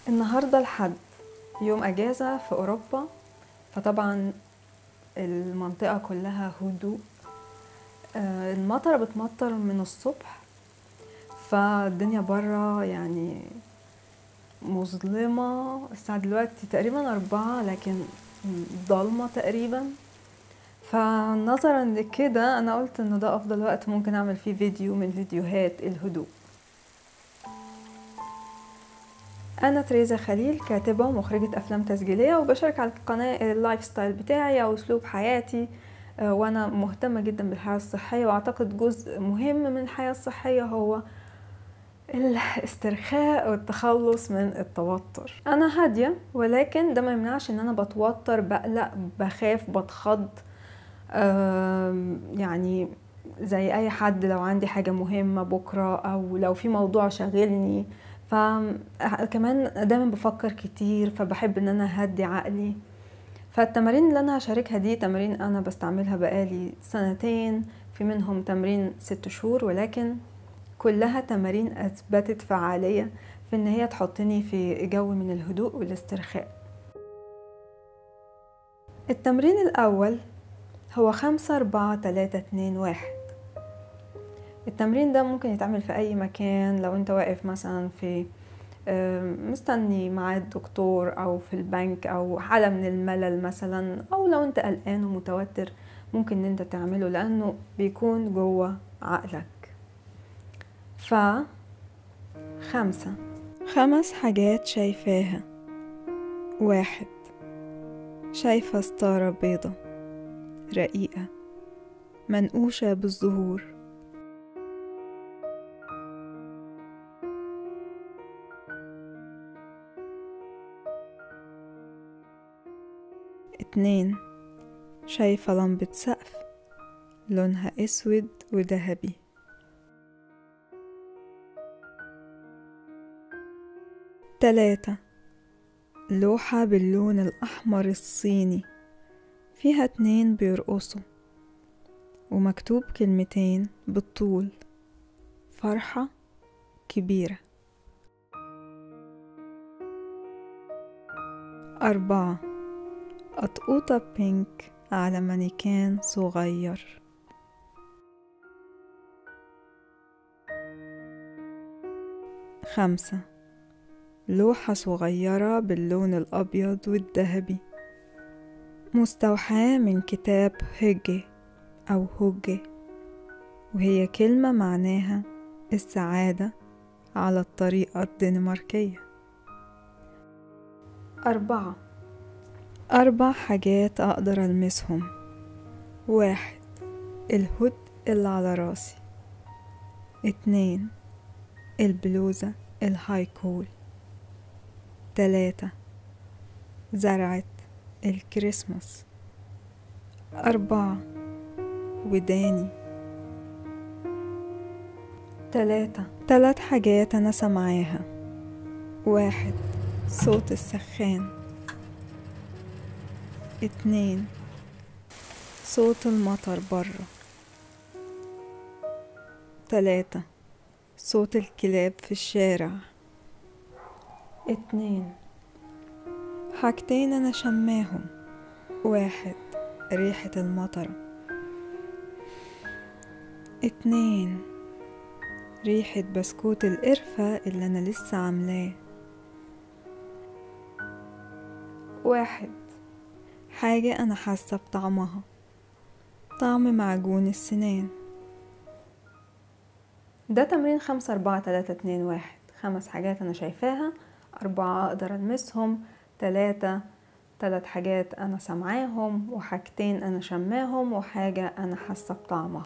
النهاردة الحد يوم أجازة في أوروبا فطبعا المنطقة كلها هدوء آه، المطرة بتمطر من الصبح فالدنيا برا يعني مظلمة الساعة دلوقتي تقريبا أربعة لكن ضلمة تقريبا فنظرا لكده أنا قلت إنه ده أفضل وقت ممكن أعمل فيه فيديو من فيديوهات الهدوء أنا تريزا خليل كاتبة ومخرجة أفلام تسجيلية وبشارك على القناة اللايف ستايل بتاعي أو أسلوب حياتي آه، وأنا مهتمة جدا بالحياة الصحية وأعتقد جزء مهم من الحياة الصحية هو الاسترخاء والتخلص من التوتر أنا هادية ولكن ده ما يمنعش إن أنا بتوتر بقلق بخاف بتخض آم، يعني زي أي حد لو عندي حاجة مهمة بكرة أو لو في موضوع شاغلني فكمان دايما بفكر كتير فبحب ان انا اهدي عقلي فالتمارين اللي انا هشاركها دي تمارين انا بستعملها بقالي سنتين في منهم تمرين ست شهور ولكن كلها تمارين اثبتت فعالية في ان هي تحطني في جو من الهدوء والاسترخاء التمرين الاول هو خمسة أربعة تلاتة اتنين واحد التمرين ده ممكن يتعمل في أي مكان لو أنت واقف مثلا في آم، مستني ميعاد دكتور أو في البنك أو حالة من الملل مثلا أو لو أنت قلقان ومتوتر ممكن إن أنت تعمله لأنه بيكون جوه عقلك ف خمسة خمس حاجات شايفاها واحد شايفة ستارة بيضة رقيقة منقوشة بالزهور اتنين شايفة لمبة سقف لونها اسود وذهبي تلاتة لوحة باللون الأحمر الصيني فيها اتنين بيرقصوا ومكتوب كلمتين بالطول فرحة كبيرة أربعة قطقوطة بينك على مانيكان صغير خمسة لوحة صغيرة باللون الأبيض والذهبي مستوحاة من كتاب هيجي أو هوجي وهي كلمة معناها السعادة على الطريقة الدنماركية أربعة أربع حاجات أقدر ألمسهم واحد الهود اللي على راسي اتنين البلوزة الهايكول تلاتة زرعة الكريسماس أربعة وداني تلاتة تلات حاجات أنا سمعاها واحد صوت السخان اتنين صوت المطر برا تلاتة صوت الكلاب في الشارع اتنين حاجتين أنا شماهم واحد ريحة المطرة اتنين ريحة بسكوت القرفة اللي أنا لسه عاملاه واحد حاجة أنا حاسة بطعمها طعم معجون السنان ده تمرين خمسة أربعة تلاتة اتنين واحد خمس حاجات أنا شايفاها أربعة أقدر ألمسهم تلاتة تلات حاجات أنا سمعاهم وحاجتين أنا شماهم وحاجة أنا حاسة بطعمها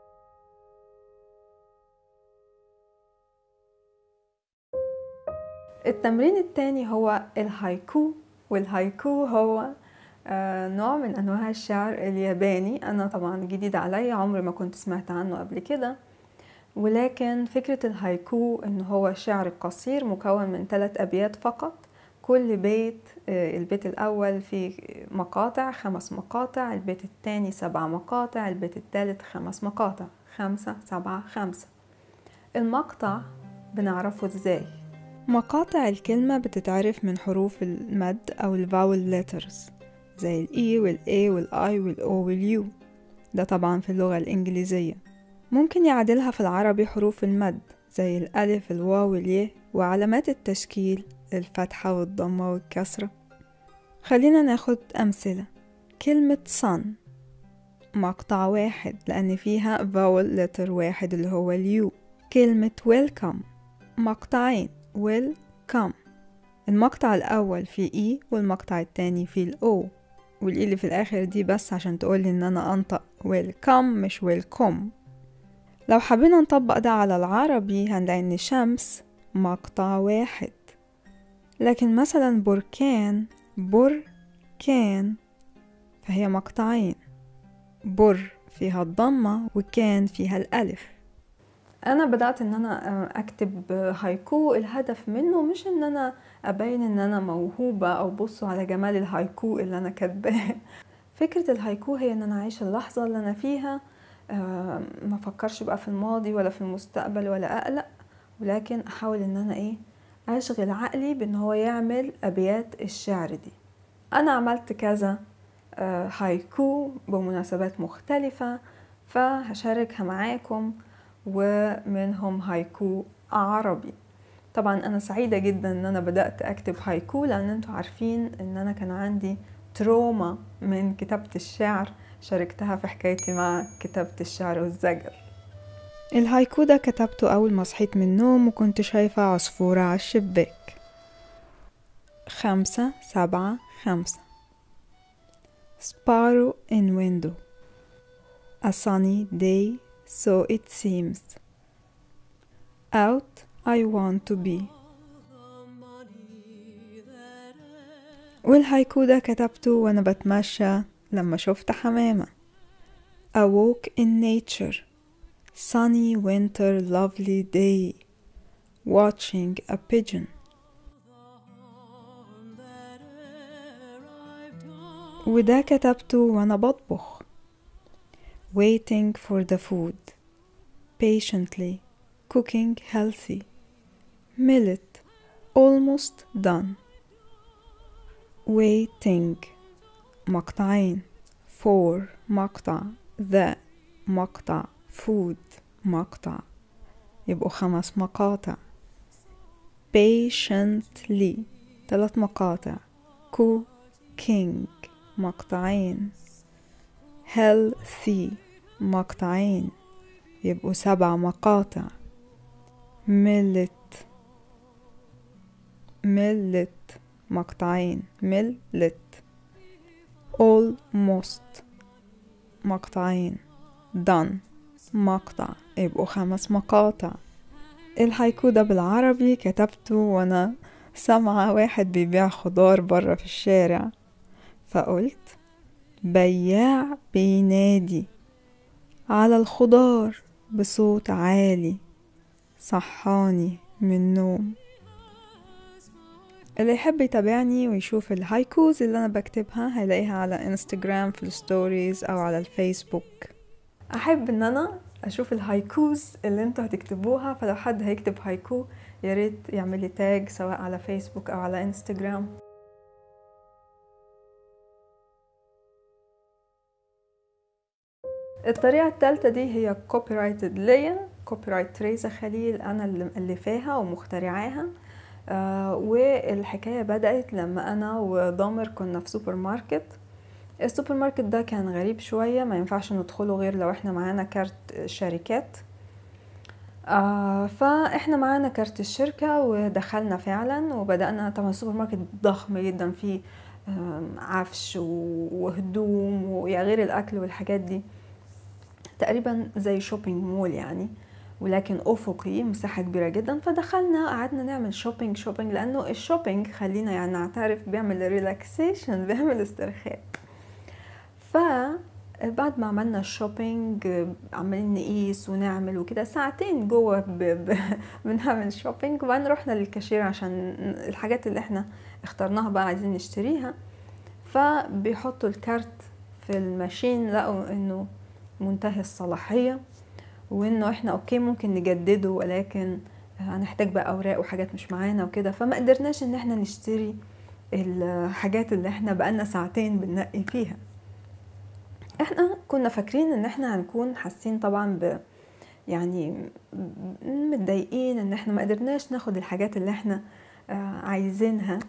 التمرين التاني هو الهايكو والهايكو هو آه، نوع من أنواع الشعر الياباني أنا طبعا جديد عليا عمري ما كنت سمعت عنه قبل كده ولكن فكرة الهايكو إن هو شعر قصير مكون من ثلاث أبيات فقط كل بيت آه، البيت الأول فيه مقاطع خمس مقاطع البيت الثاني سبع مقاطع البيت الثالث خمس مقاطع خمسة سبعة خمسة المقطع بنعرفه ازاي مقاطع الكلمة بتتعرف من حروف المد أو الفاول letters زي ال E وال A وال I وال O وال U ده طبعا في اللغة الإنجليزية ممكن يعادلها في العربي حروف المد زي الألف الواو والياء وعلامات التشكيل الفتحة والضمة والكسرة خلينا ناخد أمثلة كلمة sun مقطع واحد لأن فيها vowel letter واحد اللي هو اليو كلمة welcome مقطعين welcome المقطع الأول فيه إي والمقطع التاني فيه الأو والإي اللي في الآخر دي بس عشان تقولي إن أنا أنطق welcome مش welcome لو حبينا نطبق ده على العربي هنلاقي إن شمس مقطع واحد لكن مثلا بركان بركان فهي مقطعين بر فيها الضمة وكان فيها الألف أنا بدأت إن أنا أكتب هايكو الهدف منه مش إن أنا أبين إن أنا موهوبة أو بصوا على جمال الهايكو اللي أنا كاتباه فكرة الهايكو هي إن أنا أعيش اللحظة اللي أنا فيها ما أفكرش بقى في الماضي ولا في المستقبل ولا أقلق ولكن أحاول إن أنا إيه أشغل عقلي بإن هو يعمل أبيات الشعر دي أنا عملت كذا هايكو بمناسبات مختلفة فهشاركها معاكم ومنهم هايكو عربي طبعا أنا سعيدة جدا إن أنا بدأت أكتب هايكو لأن أنتوا عارفين إن أنا كان عندي تروما من كتابة الشعر شاركتها في حكايتي مع كتابة الشعر والزجر الهايكو ده كتبته أول ما صحيت من النوم وكنت شايفة عصفورة على الشباك خمسة سبعة خمسة Sparrow in window A sunny day so it seems Out I want to be والهايكو ده كتبته وأنا بتمشى لما شفت حمامة A walk in nature Sunny winter lovely day Watching a pigeon وده كتبته وأنا بطبخ Waiting for the food Patiently Cooking healthy Millet Almost done Waiting مقطعين For مقطع The مقطع Food مقطع يبقوا خمس مقاطع Patiently ثلاث مقاطع Cooking مقطعين healthy مقطعين يبقوا سبع مقاطع millet millet مقطعين millet almost مقطعين done مقطع يبقوا خمس مقاطع الهايكو ده بالعربي كتبته وانا سامعة واحد بيبيع خضار برا في الشارع فقلت بياع بينادي على الخضار بصوت عالي صحاني من النوم اللي يحب يتابعني ويشوف الهايكوز اللي انا بكتبها هيلاقيها على انستجرام في الستوريز او على الفيسبوك احب ان انا اشوف الهايكوز اللي انتوا هتكتبوها فلو حد هيكتب هايكو ياريت يعمل لي تاج سواء على فيسبوك او على انستجرام الطريقة الثالثة دي هي كوبي رايتد ليا كوبي رايت ريزا خليل أنا اللي مألفاها ومخترعاها آه والحكاية بدأت لما أنا وضامر كنا في سوبر ماركت السوبر ماركت ده كان غريب شوية ما ينفعش ندخله غير لو احنا معانا كارت شركات آه فاحنا معانا كارت الشركة ودخلنا فعلا وبدأنا طبعا السوبر ماركت ضخم جدا فيه آه عفش وهدوم وغير الأكل والحاجات دي تقريبا زي شوبينج مول يعني ولكن افقي مساحه كبيره جدا فدخلنا قعدنا نعمل شوبينج شوبينج لانه الشوبينج خلينا يعني نعترف بيعمل ريلاكسيشن بيعمل استرخاء ف بعد ما عملنا الشوبينج عمالين نقيس ونعمل وكده ساعتين جوه ب... ب... بنعمل شوبينج وبعدين رحنا للكاشير عشان الحاجات اللي احنا اخترناها بقى عايزين نشتريها فبيحطوا الكارت في الماشين لقوا انه منتهي الصلاحية وانه احنا اوكي ممكن نجدده ولكن هنحتاج بقى اوراق وحاجات مش معانا وكده فما قدرناش ان احنا نشتري الحاجات اللي احنا بقالنا ساعتين بننقي فيها احنا كنا فاكرين ان احنا هنكون حاسين طبعا ب يعني متضايقين ان احنا ما قدرناش ناخد الحاجات اللي احنا عايزينها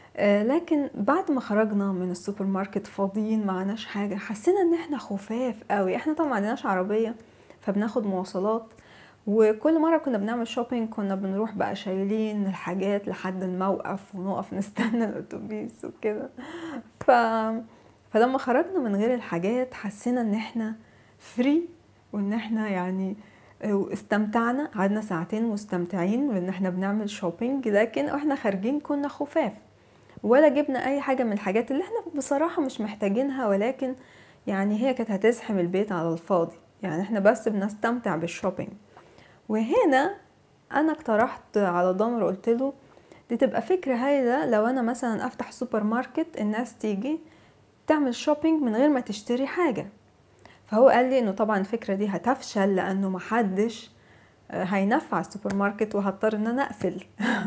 لكن بعد ما خرجنا من السوبر ماركت فاضيين معناش حاجة حسينا ان احنا خفاف قوي احنا طبعا ما عندناش عربية فبناخد مواصلات وكل مرة كنا بنعمل شوبينج كنا بنروح بقى شايلين الحاجات لحد الموقف ونقف نستنى الأتوبيس وكده ف... فلما خرجنا من غير الحاجات حسينا ان احنا فري وان احنا يعني استمتعنا قعدنا ساعتين مستمتعين بان احنا بنعمل شوبينج لكن احنا خارجين كنا خفاف ولا جبنا اي حاجة من الحاجات اللي احنا بصراحة مش محتاجينها ولكن يعني هي كانت هتزحم البيت على الفاضي يعني احنا بس بنستمتع بالشوبينج وهنا انا اقترحت على ضمر قلت له دي تبقى فكرة هايلة لو انا مثلا افتح سوبر ماركت الناس تيجي تعمل شوبينج من غير ما تشتري حاجة فهو قال لي انه طبعا الفكرة دي هتفشل لانه محدش هينفع السوبر ماركت وهضطر ان انا اقفل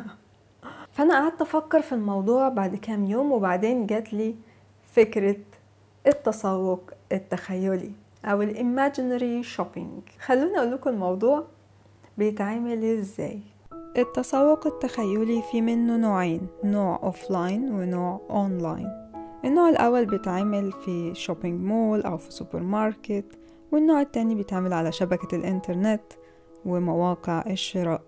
فانا قعدت افكر في الموضوع بعد كام يوم وبعدين جات لي فكرة التسوق التخيلي او الايماجينري شوبينج خلوني اقول لكم الموضوع بيتعمل ازاي التسوق التخيلي في منه نوعين نوع اوفلاين ونوع اونلاين النوع الاول بيتعمل في شوبينج مول او في سوبر ماركت والنوع التاني بيتعمل على شبكة الانترنت ومواقع الشراء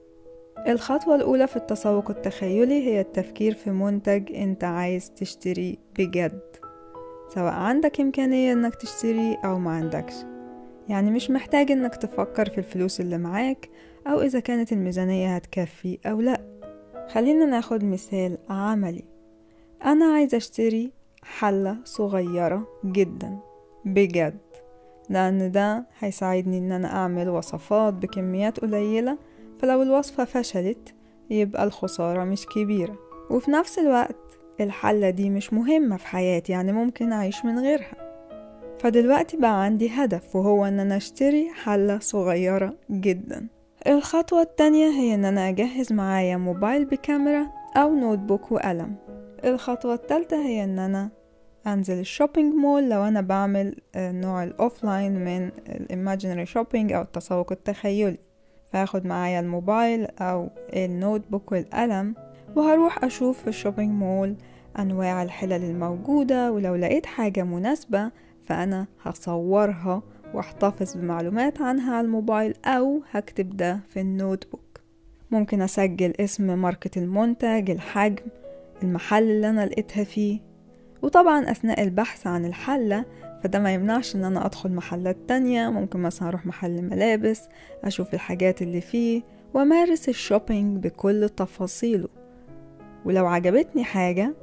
الخطوة الأولى في التسوق التخيلي هي التفكير في منتج أنت عايز تشتريه بجد سواء عندك إمكانية إنك تشتريه أو ما عندكش يعني مش محتاج إنك تفكر في الفلوس اللي معاك أو إذا كانت الميزانية هتكفي أو لأ خلينا ناخد مثال عملي أنا عايزة أشتري حلة صغيرة جدا بجد لأن ده هيساعدني إن أنا أعمل وصفات بكميات قليلة فلو الوصفة فشلت يبقى الخسارة مش كبيرة وفي نفس الوقت الحلة دي مش مهمة في حياتي يعني ممكن أعيش من غيرها فدلوقتي بقى عندي هدف وهو ان انا اشتري حلة صغيرة جدا الخطوة التانية هي ان انا اجهز معايا موبايل بكاميرا او نوت بوك وقلم الخطوة التالتة هي ان انا انزل الشوبينج مول لو انا بعمل نوع الاوفلاين من الايماجينري شوبينج او التسوق التخيلي فاخد معايا الموبايل او النوت بوك والقلم وهروح اشوف في الشوبينج مول انواع الحلل الموجودة ولو لقيت حاجة مناسبة فأنا هصورها واحتفظ بمعلومات عنها على الموبايل أو هكتب ده في النوت بوك ممكن أسجل اسم ماركة المنتج الحجم المحل اللي أنا لقيتها فيه وطبعا أثناء البحث عن الحلة فده ما يمنعش ان انا ادخل محلات تانية ممكن مثلا اروح محل ملابس اشوف الحاجات اللي فيه وامارس الشوبينج بكل تفاصيله ولو عجبتني حاجة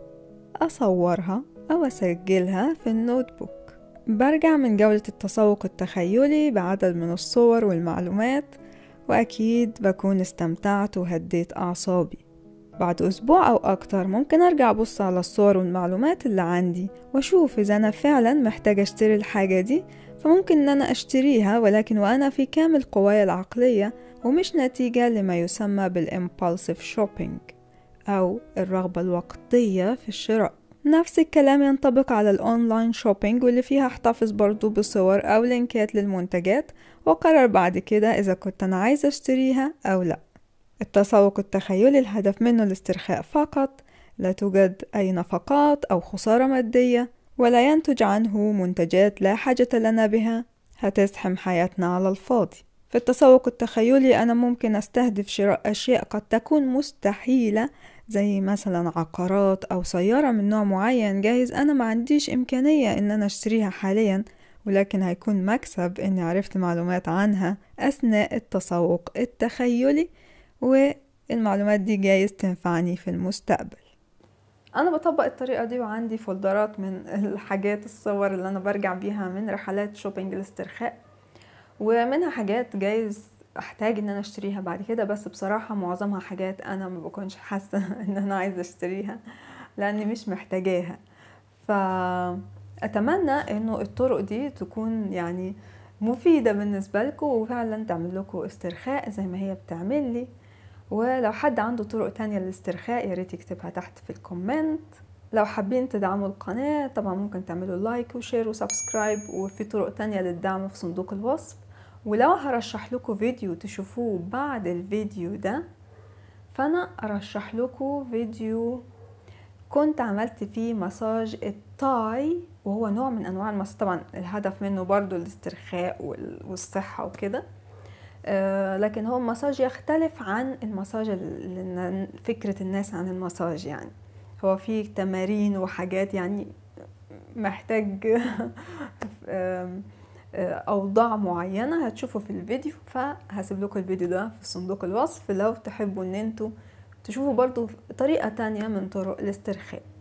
اصورها او اسجلها في النوت بوك برجع من جولة التسوق التخيلي بعدد من الصور والمعلومات وأكيد بكون استمتعت وهديت أعصابي بعد أسبوع أو أكتر ممكن أرجع أبص على الصور والمعلومات اللي عندي وأشوف إذا أنا فعلا محتاجة أشتري الحاجة دي فممكن إن أنا أشتريها ولكن وأنا في كامل قواي العقلية ومش نتيجة لما يسمى بالإمبالسيف شوبينج أو الرغبة الوقتية في الشراء نفس الكلام ينطبق على الأونلاين شوبينج واللي فيها احتفظ برضو بصور أو لينكات للمنتجات وقرر بعد كده إذا كنت أنا عايزة أشتريها أو لأ التسوق التخيلي الهدف منه الاسترخاء فقط لا توجد أي نفقات أو خسارة مادية ولا ينتج عنه منتجات لا حاجة لنا بها هتزحم حياتنا على الفاضي في التسوق التخيلي أنا ممكن أستهدف شراء أشياء قد تكون مستحيلة زي مثلا عقارات أو سيارة من نوع معين جاهز أنا ما عنديش إمكانية إن أنا أشتريها حاليا ولكن هيكون مكسب إني عرفت معلومات عنها أثناء التسوق التخيلي والمعلومات دي جايز تنفعني في المستقبل أنا بطبق الطريقة دي وعندي فولدرات من الحاجات الصور اللي أنا برجع بيها من رحلات شوبينج الاسترخاء ومنها حاجات جايز احتاج ان انا اشتريها بعد كده بس بصراحة معظمها حاجات انا ما بكونش حاسة ان انا عايزة اشتريها لاني مش محتاجاها فاتمنى انه الطرق دي تكون يعني مفيدة بالنسبة لكم وفعلا تعمل لكم استرخاء زي ما هي بتعمل لي ولو حد عنده طرق تانية للاسترخاء يا ريت يكتبها تحت في الكومنت لو حابين تدعموا القناة طبعا ممكن تعملوا لايك وشير وسبسكرايب وفي طرق تانية للدعم في صندوق الوصف ولو هرشح لكم فيديو تشوفوه بعد الفيديو ده فانا ارشح لكم فيديو كنت عملت فيه مساج التاي وهو نوع من انواع المساج طبعا الهدف منه برضو الاسترخاء والصحة وكده آه لكن هو مساج يختلف عن المساج اللي فكرة الناس عن المساج يعني هو فيه تمارين وحاجات يعني محتاج اوضاع معينه هتشوفوا في الفيديو فهسيب لكم الفيديو ده في صندوق الوصف لو تحبوا ان انتوا تشوفوا برضو طريقه تانية من طرق الاسترخاء